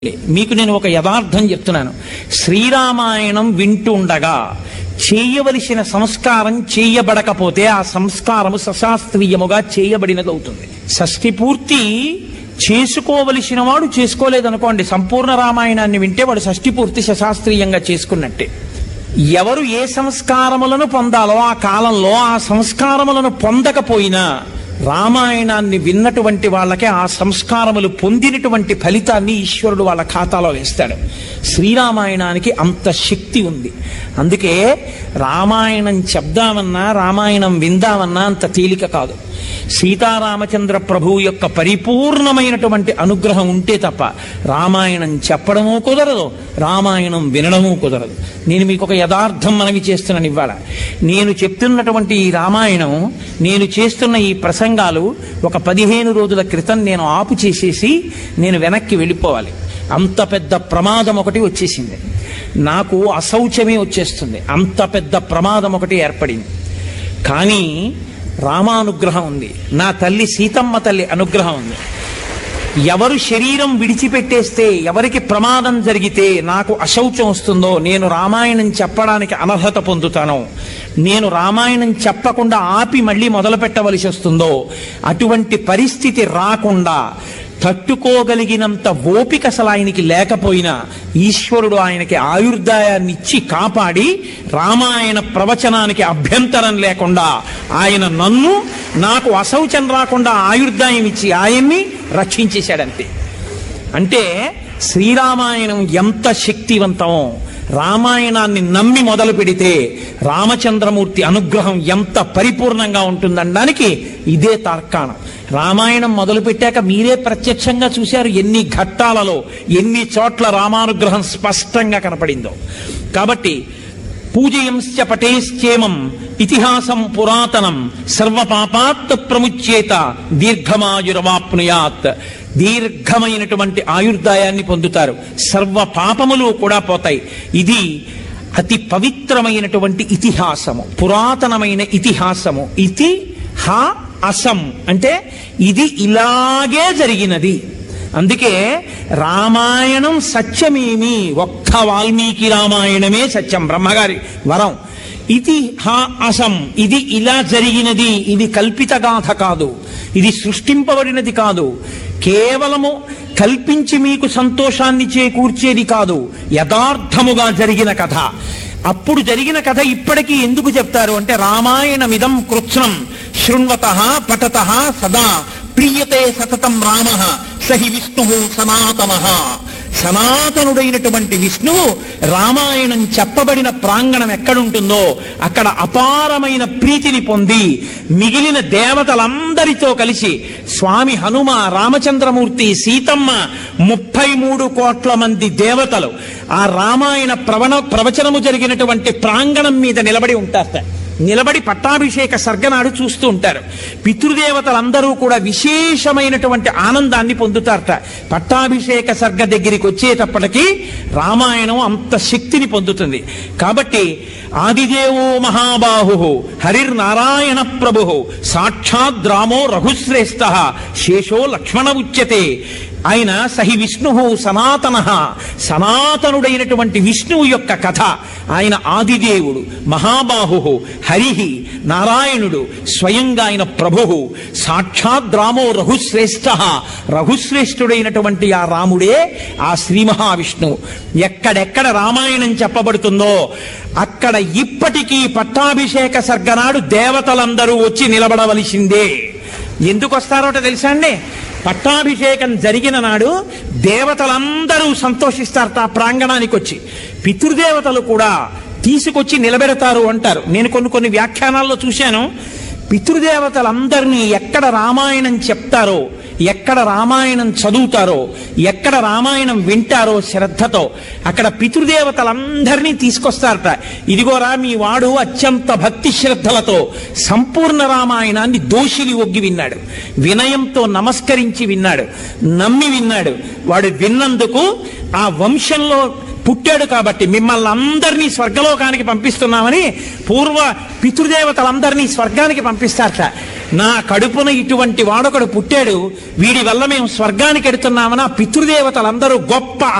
మీకు నేను ఒక యథార్థం చెప్తున్నాను శ్రీరామాయణం వింటుండగా చేయవలసిన సంస్కారం చేయబడకపోతే ఆ సంస్కారము సశాస్త్రీయముగా చేయబడినది అవుతుంది షష్ఠి పూర్తి చేసుకోవలసిన వాడు చేసుకోలేదనుకోండి సంపూర్ణ రామాయణాన్ని వింటే వాడు షష్ఠి పూర్తి సశాస్త్రీయంగా చేసుకున్నట్టే ఎవరు ఏ సంస్కారములను పొందాలో ఆ కాలంలో ఆ సంస్కారములను పొందకపోయినా రామాయణాన్ని విన్నటువంటి వాళ్ళకి ఆ సంస్కారములు పొందినటువంటి ఫలితాన్ని ఈశ్వరుడు వాళ్ళ ఖాతాలో వేస్తాడు శ్రీరామాయణానికి అంత శక్తి ఉంది అందుకే రామాయణం చెప్దామన్నా రామాయణం విందామన్నా అంత తేలిక కాదు సీతారామచంద్ర ప్రభు యొక్క పరిపూర్ణమైనటువంటి అనుగ్రహం ఉంటే తప్ప రామాయణం చెప్పడమూ కుదరదు రామాయణం వినడమూ కుదరదు నేను మీకు ఒక యథార్థం మనవి చేస్తున్నాను ఇవాళ నేను చెప్తున్నటువంటి ఈ రామాయణం నేను చేస్తున్న ఈ ప్రసంగాలు ఒక పదిహేను రోజుల క్రితం నేను ఆపు చేసేసి నేను వెనక్కి వెళ్ళిపోవాలి అంత పెద్ద ప్రమాదం ఒకటి వచ్చేసింది నాకు అశౌచమే వచ్చేస్తుంది అంత పెద్ద ప్రమాదం ఒకటి ఏర్పడింది కానీ రామానుగ్రహం ఉంది నా తల్లి సీతమ్మ తల్లి అనుగ్రహం ఉంది ఎవరు శరీరం విడిచిపెట్టేస్తే ఎవరికి ప్రమాదం జరిగితే నాకు అశౌచం వస్తుందో నేను రామాయణం చెప్పడానికి అనర్హత పొందుతాను నేను రామాయణం చెప్పకుండా ఆపి మళ్ళీ మొదలు పెట్టవలసి వస్తుందో అటువంటి పరిస్థితి రాకుండా తట్టుకోగలిగినంత ఓపిక అసలు ఆయనకి లేకపోయినా ఈశ్వరుడు ఆయనకి ఆయుర్దాయాన్ని ఇచ్చి కాపాడి రామాయణ ప్రవచనానికి అభ్యంతరం లేకుండా ఆయన నన్ను నాకు అశౌచం రాకుండా ఆయుర్దాయం ఇచ్చి ఆయన్ని రక్షించేశాడంతే అంటే శ్రీరామాయణం ఎంత శక్తివంతమో రామాయణాన్ని నమ్మి మొదలు పెడితే రామచంద్రమూర్తి అనుగ్రహం ఎంత పరిపూర్ణంగా ఉంటుందనడానికి ఇదే తార్కాణం రామాయణం మొదలు పెట్టాక మీరే ప్రత్యక్షంగా చూశారు ఎన్ని ఘట్టాలలో ఎన్ని చోట్ల రామానుగ్రహం స్పష్టంగా కనపడిందో కాబట్టి పూజయంశ్చ పటేశ్చేమం ఇతిహాసం పురాతనం సర్వపాపాత్ ప్రముచ్యేత దీర్ఘమాయురవాప్నుయాత్ దీర్ఘమైనటువంటి ఆయుర్దాయాన్ని పొందుతారు సర్వ పాపములు కూడా పోతాయి ఇది అతి పవిత్రమైనటువంటి ఇతిహాసము పురాతనమైన ఇతిహాసము ఇతి హా అసం అంటే ఇది ఇలాగే జరిగినది అందుకే రామాయణం సత్యమేమి ఒక్క వాల్మీకి రామాయణమే సత్యం బ్రహ్మగారి వరం ఇది హా అసం ఇది ఇలా జరిగినది ఇది కల్పిత గాథ కాదు ఇది సృష్టింపబడినది కాదు కేవలము కల్పించి మీకు సంతోషాన్ని చేకూర్చేది కాదు యథార్థముగా జరిగిన కథ అప్పుడు జరిగిన కథ ఇప్పటికీ ఎందుకు చెప్తారు అంటే రామాయణమిదం కృత్స్నం శృణ్వత పఠత సదా ప్రియతే సతతం రామ సహి విష్ణు సనాతన సనాతనుడైనటువంటి విష్ణువు రామాయణం చెప్పబడిన ప్రాంగణం ఎక్కడుంటుందో అక్కడ అపారమైన ప్రీతిని పొంది మిగిలిన దేవతలందరితో కలిసి స్వామి హనుమ రామచంద్రమూర్తి సీతమ్మ ముప్పై మూడు కోట్ల మంది దేవతలు ఆ రామాయణ ప్రవణ ప్రవచనము జరిగినటువంటి ప్రాంగణం మీద నిలబడి ఉంటారట నిలబడి పట్టాభిషేక సర్గనాడు చూస్తూ ఉంటారు పితృదేవతలందరూ కూడా విశేషమైనటువంటి ఆనందాన్ని పొందుతారట పట్టాభిషేక సర్గ దగ్గరికి వచ్చేటప్పటికి రామాయణం అంత శక్తిని పొందుతుంది కాబట్టి ఆదిదేవో మహాబాహు హరిర్నారాయణ ప్రభు సాక్షాత్ రామో రఘుశ్రేష్ఠ శేషో లక్ష్మణ ఉచ్యతే ఆయన సహి విష్ణు సనాతన సనాతనుడైనటువంటి విష్ణువు యొక్క కథ ఆయన ఆదిదేవుడు మహాబాహు హరి నారాయణుడు స్వయంగా ఆయన ప్రభు సాక్షాత్ రామో రఘుశ్రేష్ఠ రఘుశ్రేష్ఠుడైనటువంటి ఆ రాముడే ఆ శ్రీ మహావిష్ణువు ఎక్కడెక్కడ రామాయణం చెప్పబడుతుందో అక్కడ ఇప్పటికీ పట్టాభిషేక సర్గనాడు దేవతలందరూ వచ్చి నిలబడవలసిందే ఎందుకు వస్తారోట తెలుసా అండి పట్టాభిషేకం జరిగిన నాడు దేవతలందరూ సంతోషిస్తారట ఆ ప్రాంగణానికి వచ్చి పితృదేవతలు కూడా తీసుకొచ్చి నిలబెడతారు అంటారు నేను కొన్ని కొన్ని వ్యాఖ్యానాల్లో చూశాను పితృదేవతలందరినీ ఎక్కడ రామాయణం చెప్తారో ఎక్కడ రామాయణం చదువుతారో ఎక్కడ రామాయణం వింటారో శ్రద్ధతో అక్కడ పితృదేవతలందరినీ తీసుకొస్తారట ఇదిగోరా మీ వాడు అత్యంత భక్తి శ్రద్ధలతో సంపూర్ణ రామాయణాన్ని దోషిని ఒగ్గి విన్నాడు వినయంతో నమస్కరించి విన్నాడు నమ్మి విన్నాడు వాడు విన్నందుకు ఆ వంశంలో పుట్టాడు కాబట్టి మిమ్మల్ని అందరినీ స్వర్గలోకానికి పంపిస్తున్నామని పూర్వ పితృదేవతలందరినీ స్వర్గానికి పంపిస్తారట నా కడుపున ఇటువంటి వాడొకడు పుట్టాడు వీడి వల్ల మేము స్వర్గానికి ఎడుతున్నామని ఆ పితృదేవతలందరూ గొప్ప